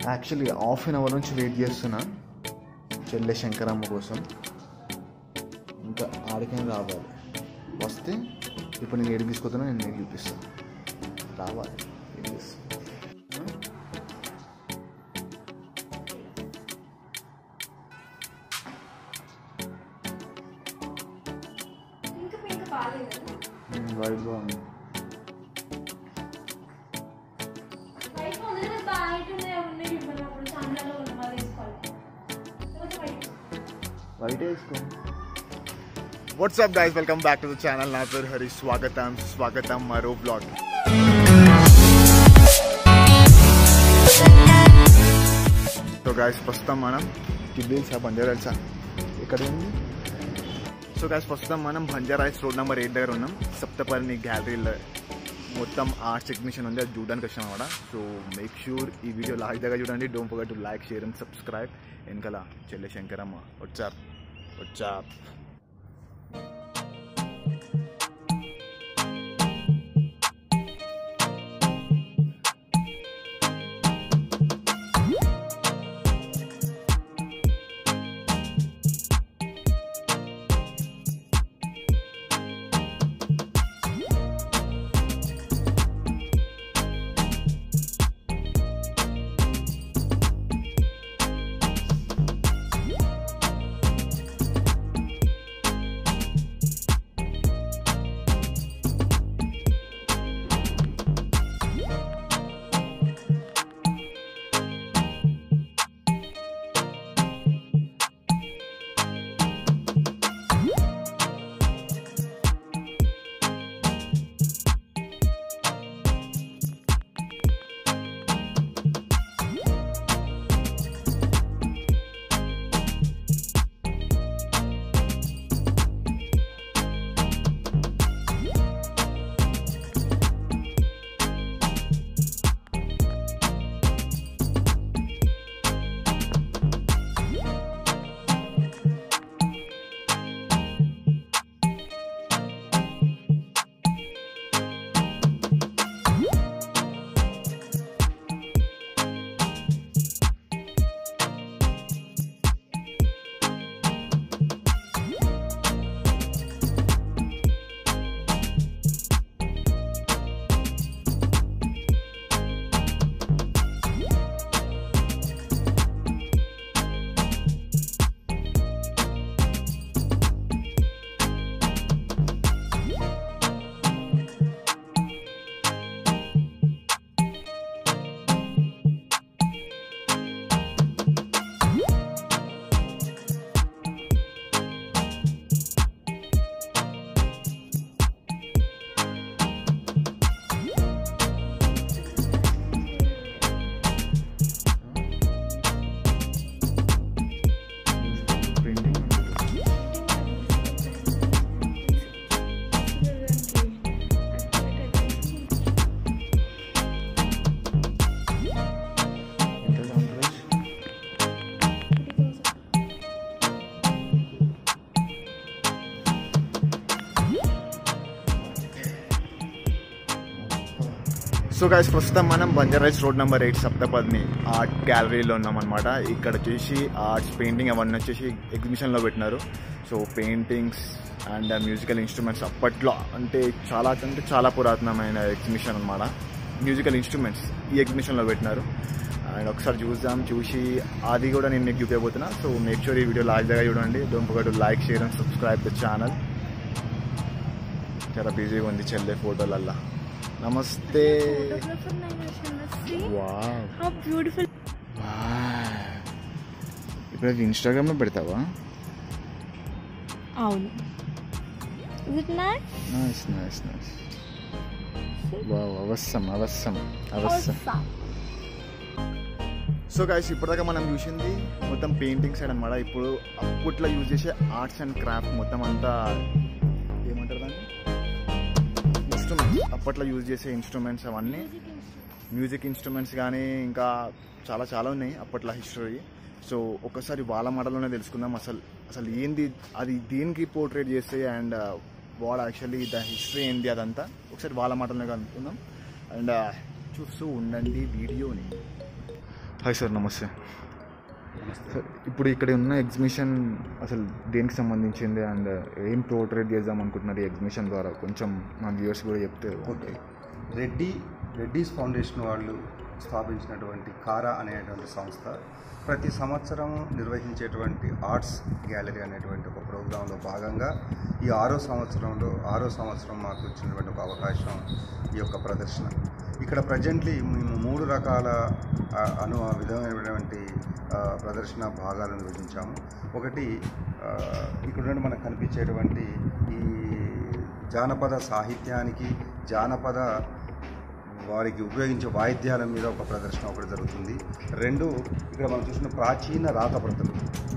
Actually half an hour నుంచి wait చేస్తున్నా చెల్లె శంకరమ్మ కోసం ఇంకా ఆడికైనా రావాలి వస్తే ఇప్పుడు నేను ఏడు తీసుకొస్తున్నా నేను నీకు చూపిస్తాను రావాలి ఏం చేస్తా ఇంకా పింక్ బాగాలేదు వైట్ బాగుంది వైట్ ఉంది బయట ఉన్నాయి ఉన్నాయి ఇవ్వాలి అప్పుడు చాంద్రాలో ఉన్న వాళ్ళు వేసుకోవాలి లేకపోతే వైట్ వైట్ వేసుకో WhatsApp guys welcome back to the channel నా పేరు హరి స్వాగతం స్వాగతం మరో బ్లాగ్ సో గాయస్ ప్రస్తుతం మనం కిడ్డీల్స్ ఆ బంజారాల్సా ఇక్కడ ఉంది సో గాయస్ ప్రస్తుతం మనం బంజారాయిల్స్ రోడ్ నెంబర్ ఎయిట్ దగ్గర ఉన్నాం సప్తపర్ణి గ్యాలరీలో మొత్తం ఆర్ట్స్ ఎగ్జిబిషన్ ఉంది అది చూడడానికి వచ్చాం అనమాట సో మేక్ షూర్ ఈ వీడియో లాస్ట్ దగ్గర చూడండి don't forget to like share and subscribe వెనకాల చెల్లె Shankaramma WhatsApp WhatsApp so guys ప్రస్తుతం మనం బంజారాయిస్ రోడ్ నెంబర్ ఎయిట్ సప్తపదిని ఆర్ట్ గ్యాలరీలో ఉన్నాం అనమాట ఇక్కడ వచ్చేసి ఆర్ట్స్ పెయింటింగ్ అవన్నీ వచ్చేసి ఎగ్జిబిషన్లో పెట్టినారు so paintings and musical instruments అప్పట్లో అంటే చాలా అంటే చాలా పురాతనమైన ఎగ్జిబిషన్ అనమాట మ్యూజికల్ ఇన్స్ట్రుమెంట్స్ ఈ ఎగ్జిబిషన్లో పెట్టినారు అండ్ ఒకసారి చూద్దాం చూసి అది కూడా నేను మీకు చూపించబోతున్నా సో మేక్ షూర్ ఈ వీడియో లాస్ట్ దగ్గర చూడండి don't forget like share and subscribe the channel చాలా బిజీగా ఉంది చెల్లె ఫోటోలల్లా నమస్తే వావ్ How beautiful. ఇప్పుడు అది ఇన్స్టాగ్రామ్లో పెడతావా అవును Is it nice? Nice nice nice wow అవశ్యం అవశ్యం అవశ్యం Awesome. సో గైస్ ఇప్పటిదాకా మనం చూసింది మొత్తం పెయింటింగ్ సైడ్ అనమాట ఇప్పుడు అప్పట్లో యూజ్ చేసే ఆర్ట్స్ అండ్ క్రాఫ్ట్ మొత్తం అంతా ఏమంటారు దాన్ని ఇన్స్ట్రుమెంట్స్ అప్పట్లో యూజ్ చేసే ఇన్స్ట్రుమెంట్స్ అవన్నీ మ్యూజిక్ ఇన్స్ట్రుమెంట్స్ కానీ ఇంకా చాలా చాలా ఉన్నాయి అప్పట్లో హిస్టరీ సో ఒకసారి వాళ్ళ మాటలోనే తెలుసుకుందాం అసలు అసలు ఏంది అది దేనికి పోర్ట్రేట్ చేస్తే అండ్ వాడు యాక్చువల్లీ ద హిస్టరీ ఏంది అదంతా ఒకసారి వాళ్ళ మాటలోనే కనుక్కుందాం అండ్ చూస్తూ ఉండండి వీడియోని హాయ్ సార్ నమస్తే నమస్తే సార్ ఇప్పుడు ఇక్కడ ఉన్న ఎగ్జిబిషన్ అసలు దేనికి సంబంధించింది అండ్ ఏం పోర్ట్రేట్ చేద్దాం అనుకుంటున్నారు ఈ ఎగ్జిబిషన్ ద్వారా కొంచెం మా వ్యూవర్స్ కూడా చెప్తే ఓకే రెడ్డి రెడ్డిస్ ఫౌండేషన్ వాళ్ళు స్థాపించినటువంటి కారా అనేటువంటి సంస్థ ప్రతి సంవత్సరం నిర్వహించేటువంటి ఆర్ట్స్ గ్యాలరీ అనేటువంటి ఒక ప్రోగ్రాంలో భాగంగా ఈ ఆరో సంవత్సరంలో ఆరో సంవత్సరం మాకు వచ్చినటువంటి ఒక అవకాశం ఈ యొక్క ప్రదర్శన ఇక్కడ ప్రజెంట్లీ మేము మూడు రకాల ఆ, అను విధమైనటువంటి ఆ, ప్రదర్శన భాగాలను విభజించాము ఒకటి ఆ, ఇక్కడ నుండి మనకు కనిపించేటువంటి ఈ జానపద సాహిత్యానికి జానపద వారికి ఉపయోగించే వాయిద్యాల మీద ఒక ప్రదర్శన ఒకటి జరుగుతుంది రెండు ఇక్కడ మనం చూసిన ప్రాచీన రాతప్రతులు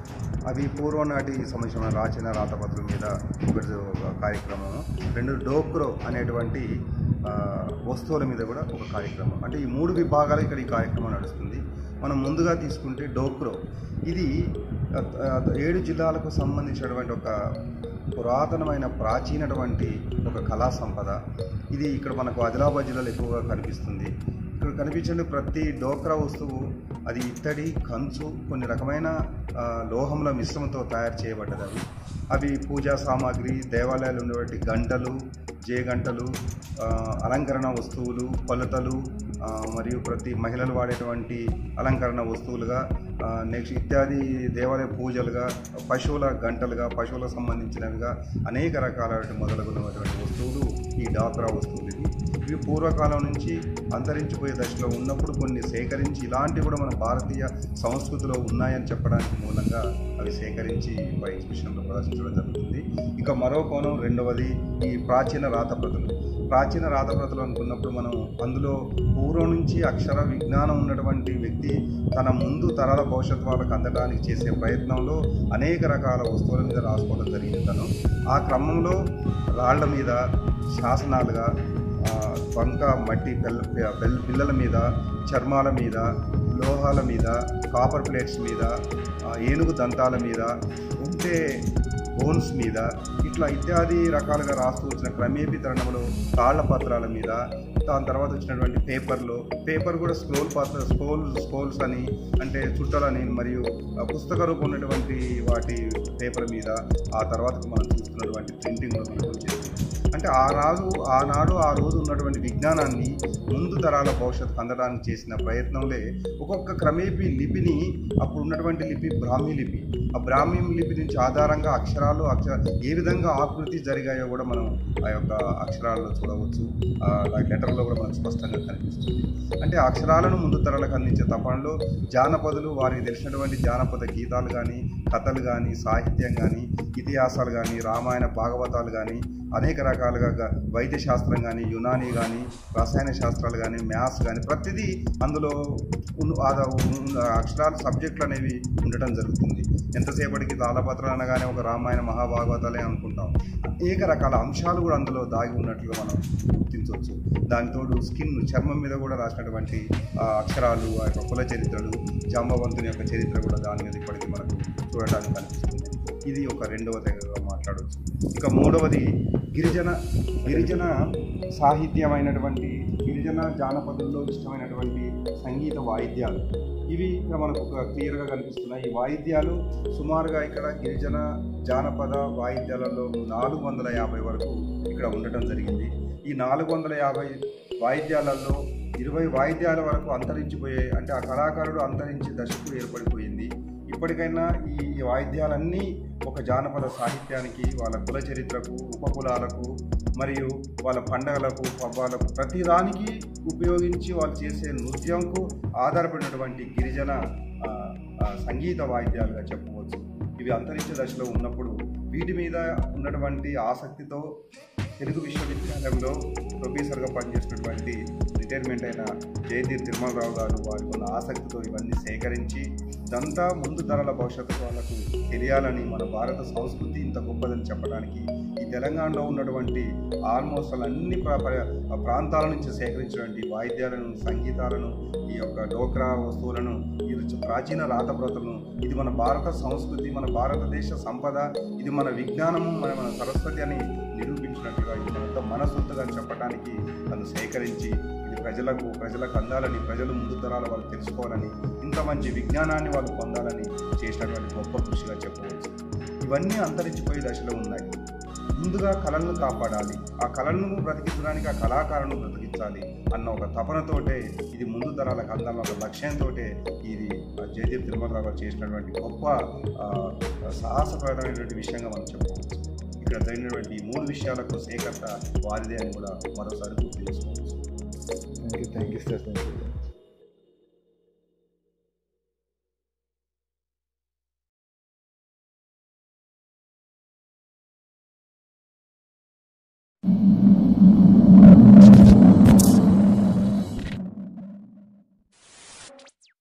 అవి పూర్వం నాటి సంబంధించిన ప్రాచీన రాతప్రతుల మీద ఒకటి ఒక కార్యక్రమం రెండు డోక్రో అనేటువంటి ఆ, వస్తువుల మీద కూడా ఒక కార్యక్రమం అంటే ఈ మూడు విభాగాలు ఇక్కడ ఈ కార్యక్రమం నడుస్తుంది మనం ముందుగా తీసుకుంటే డోక్రో ఇది ఆ, ఆ, ఏడు జిల్లాలకు సంబంధించినటువంటి ఒక పురాతనమైన ప్రాచీనటువంటి ఒక కళా సంపద ఇది ఇక్కడ మనకు ఆదిలాబాద్ జిల్లాలో ఎక్కువగా కనిపిస్తుంది ఇక్కడ కనిపించే ప్రతి డోక్రా వస్తువు అది ఇత్తడి కంచు కొన్ని రకమైన ఆ, లోహముల మిశ్రమంతో తయారు చేయబడ్డది అవి అవి పూజా సామాగ్రి దేవాలయాలు ఉండేటువంటి గంటలు జే గంటలు ఆ, అలంకరణ వస్తువులు కొలతలు ఆ, మరియు ప్రతి మహిళలు వాడేటువంటి అలంకరణ వస్తువులుగా నెక్స్ట్ ఇత్యాది దేవాలయ పూజలుగా పశువుల గంటలుగా పశువులకు సంబంధించినవిగా అనేక రకాల మొదలగున్నటువంటి వస్తువులు ఈ డాక్రా వస్తువులు ఇవి ఇవి పూర్వకాలం నుంచి అంతరించిపోయే దశలో ఉన్నప్పుడు కొన్ని సేకరించి ఇలాంటివి కూడా మన భారతీయ సంస్కృతిలో ఉన్నాయని చెప్పడానికి మూలంగా అవి సేకరించి మా ఎగ్జిబిషన్లో ప్రదర్శించడం జరుగుతుంది ఇక మరో కోణం రెండవది ఈ ప్రాచీన రాతప్రతులు ప్రాచీన రాతప్రతులు అనుకున్నప్పుడు మనం అందులో పూర్వం నుంచి అక్షర విజ్ఞానం ఉన్నటువంటి వ్యక్తి తన ముందు తరాల భవిష్యత్ వాళ్ళకు అందడానికి చేసే ప్రయత్నంలో అనేక రకాల వస్తువుల మీద రాసుకోవడం జరిగింది తను ఆ క్రమంలో రాళ్ల మీద శాసనాలుగా ఆ, బంక మట్టి పెల్ల పెల్- పిల్లల మీద చర్మాల మీద లోహాల మీద కాపర్ ప్లేట్స్ మీద ఆ, ఏనుగు దంతాల మీద ఉంటే బోన్స్ మీద ఇట్లా ఇత్యాది రకాలుగా రాస్తూ వచ్చిన క్రమేపీ తరుణంలో తాళ్ల పత్రాల మీద దాని తర్వాత వచ్చినటువంటి పేపర్లో పేపర్ కూడా స్క్రోల్ పత్ర స్క్రోల్ స్క్రోల్స్ అని అంటే చుట్టలని మరియు ఆ పుస్తక రూపం ఉన్నటువంటి వాటి పేపర్ మీద ఆ తర్వాత మనం చూస్తున్నటువంటి ప్రింటింగ్ కూడా మనకు వచ్చేసింది అంటే ఆ రాజు ఆనాడు ఆ రోజు ఉన్నటువంటి విజ్ఞానాన్ని ముందు తరాల భవిష్యత్తు అందడానికి చేసిన ప్రయత్నంలో ఒక్కొక్క క్రమేపీ లిపిని అప్పుడు ఉన్నటువంటి లిపి బ్రాహ్మీ లిపి ఆ బ్రాహ్మీ లిపి నుంచి ఆధారంగా అక్షరాలు అక్షర ఏ విధంగా ఆకృతి జరిగాయో కూడా మనం ఆ యొక్క అక్షరాల్లో చూడవచ్చు ఆ లెటర్లో కూడా మనకు స్పష్టంగా కనిపిస్తుంది అంటే ఆ అక్షరాలను ముందు తరాలకు అందించే తపనలో జానపదులు వారికి తెలిసినటువంటి జానపద గీతాలు కానీ కథలు కానీ సాహిత్యం కానీ ఇతిహాసాలు కానీ రామాయణ భాగవతాలు కానీ అనేక రకాలుగా గ- వైద్య శాస్త్రం కానీ యునానీ కానీ రసాయన శాస్త్రాలు కానీ మ్యాథ్స్ కానీ ప్రతిదీ అందులో ఉన్న ఆద- ఉన్న అక్షరాలు సబ్జెక్టులు అనేవి ఉండటం జరుగుతుంది ఎంతసేపటికి తాళపత్రాలు అనగానే ఒక రామాయణ మహాభాగవతాలే అనుకుంటాం అనేక రకాల అంశాలు కూడా అందులో దాగి ఉన్నట్లుగా మనం గుర్తించవచ్చు దానితోడు స్కిన్ చర్మం మీద కూడా రాసినటువంటి ఆ అక్షరాలు ఆ యొక్క కుల చరిత్రలు జాంబవంతుని యొక్క చరిత్ర కూడా దాని మీద ఇప్పటికీ మనకు చూడటానికి కనిపిస్తుంది ఇది ఒక రెండవ తెగగా మాట్లాడవచ్చు ఇక మూడవది గిరిజన గిరిజన సాహిత్యమైనటువంటి గిరిజన జానపదుల్లో ఇష్టమైనటువంటి సంగీత వాయిద్యాలు ఇవి ఇక్కడ మనకు ఒక క్లియర్గా కనిపిస్తున్నాయి ఈ వాయిద్యాలు సుమారుగా ఇక్కడ గిరిజన జానపద వాయిద్యాలలో నాలుగు వందల యాభై వరకు ఇక్కడ ఉండటం జరిగింది ఈ నాలుగు వందల యాభై వాయిద్యాలలో ఇరవై వాయిద్యాల వరకు అంతరించిపోయాయి అంటే ఆ కళాకారుడు అంతరించి దశకు ఏర్పడిపోయింది ఇప్పటికైనా ఈ వాయిద్యాలన్నీ ఒక జానపద సాహిత్యానికి వాళ్ళ కుల చరిత్రకు ఉపకులాలకు మరియు వాళ్ళ పండగలకు పబ్బాలకు ప్రతిదానికి ఉపయోగించి వాళ్ళు చేసే నృత్యంకు ఆధారపడినటువంటి గిరిజన ఆ, ఆ, సంగీత వాయిద్యాలుగా చెప్పవచ్చు ఇవి అంతరించే దశలో ఉన్నప్పుడు వీటి మీద ఉన్నటువంటి ఆసక్తితో తెలుగు విశ్వవిద్యాలయంలో ప్రొఫెసర్గా పనిచేసినటువంటి రిటైర్మెంట్ అయిన జయదీర్ తిరుమలరావు గారు వారికి ఉన్న ఆసక్తితో ఇవన్నీ సేకరించి ఇదంతా ముందు తరాల భవిష్యత్తు వాళ్ళకు తెలియాలని మన భారత సంస్కృతి ఇంత గొప్పదని చెప్పడానికి ఈ తెలంగాణలో ఉన్నటువంటి ఆల్మోస్ట్ అన్ని ప్ర- ప్ర- ప్రాంతాల నుంచి సేకరించినటువంటి వాయిద్యాలను సంగీతాలను ఈ యొక్క డోక్రా వస్తువులను ఈ రుచి- ప్రాచీన రాతప్రతులను ఇది మన భారత సంస్కృతి మన భారతదేశ సంపద ఇది మన విజ్ఞానము మన మన సరస్వతి అని నిరూపించినట్లుగా ఇది మనంతా మనసొత్తుగా చెప్పడానికి తను సేకరించి ఇది ప్రజలకు ప్రజలకు అందాలని ప్రజలు ముందు తరాల వాళ్ళు తెలుసుకోవాలని ఇంత మంచి విజ్ఞానాన్ని వాళ్ళు పొందాలని చేసినటువంటి గొప్ప కృషిగా చెప్పవచ్చు ఇవన్నీ అంతరించిపోయే దశలో ఉన్నాయి ముందుగా కళలను కాపాడాలి ఆ కళలను బ్రతికించడానికి ఆ కళాకారులను బ్రతికించాలి అన్న ఒక తపనతోటే ఇది ముందు తరాలకు అందాలన్న ఒక లక్ష్యంతో ఇది ఆ జయదేవ్ తిరుమలరావు గారు చేసినటువంటి గొప్ప ఆ, సాహసప్రదమైనటువంటి విషయంగా మనం చెప్పవచ్చు ఇక్కడ జరిగినటువంటి ఈ మూడు విషయాలకు సేకర్త వారిదే అని కూడా మరోసారి గుర్తు చేసుకోవచ్చు thank you thank you sir thank you